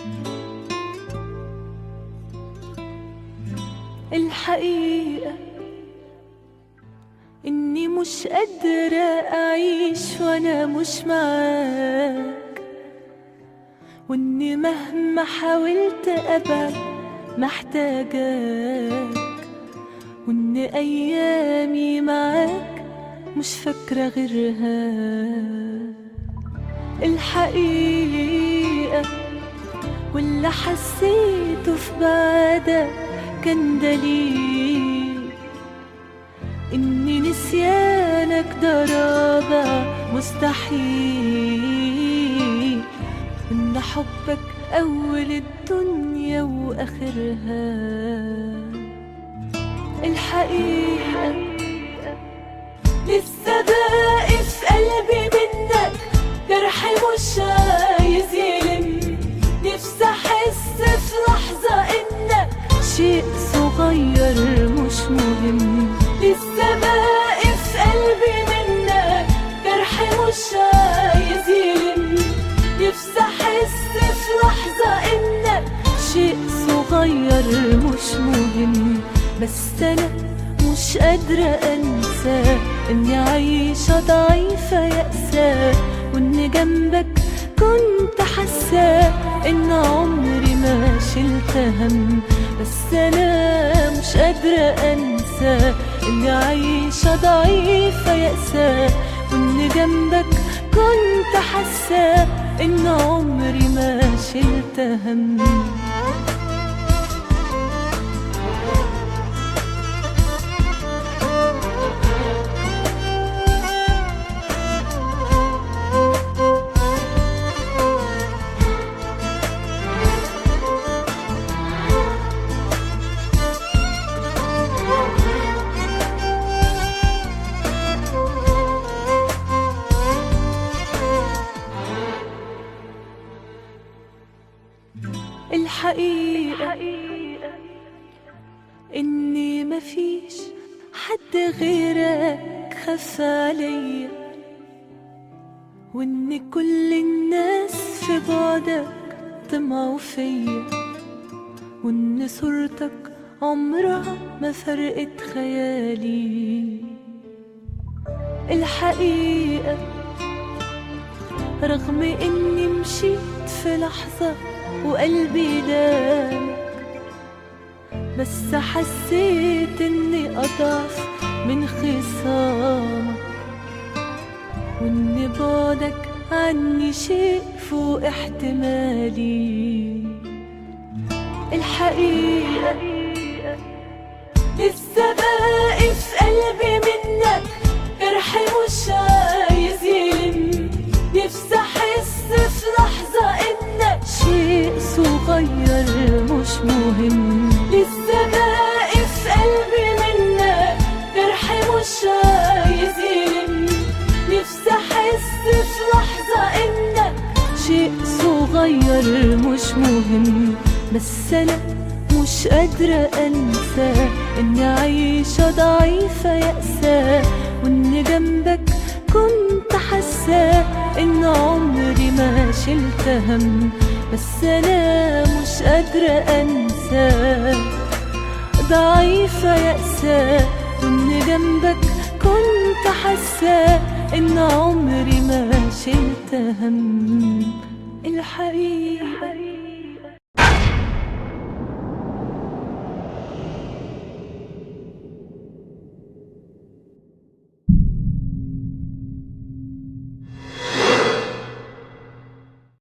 الحقيقة إني مش قادرة أعيش وأنا مش معاك وإني مهما حاولت أبعد محتاجاك وإن أيامي معاك مش فاكرة غيرها الحقيقة واللي حسيته في بعدك كان دليل إن نسيانك ده رابع مستحيل إن حبك أول الدنيا وآخرها الحقيقة لسه باقي في قلبي منك جرح مش عايز يلم نفسي أحس في لحظة إنك شيء صغير مش مهم لسه باقي في قلبي منك جرح مش عايز يلم نفسي أحس في لحظة إنك شيء صغير مش مهم بس أنا مش قادرة أنسى إني عايشة ضعيفة يأسى وإن جنبك كنت حاسة إن عمري ما شلت هم بس أنا مش قادرة أنسى إني عايشة ضعيفة يأسى وإن جنبك كنت حاسة إن عمري ما شلت هم الحقيقة إني مفيش حد غيرك خف عليا وإن كل الناس في بعدك طمعوا فيا وإن صورتك عمرها ما فرقت خيالي الحقيقة رغم إني مشيت في لحظة وقلبي دامك بس حسيت إني أضعف من خصامك وإن بعدك عني شيء فوق احتمالي الحقيقة لسه باقي في قلبي منك جرح مش عايز يلم نفسي أحس في لحظة إنك شيء صغير مش مهم لسه باقي في قلبي منك جرح مش عايز يلم نفسي أحس في لحظة إنك شيء صغير مش مهم بس أنا مش قادرة أنسى إني عايشة ضعيفة يأسى وإن جنبك كنت حاسة إن عمري ما شلت هم بس أنا مش قادرة أنسى ضعيفة يأسى وإن جنبك كنت حاسة إن عمري ما شلت هم الحقيقة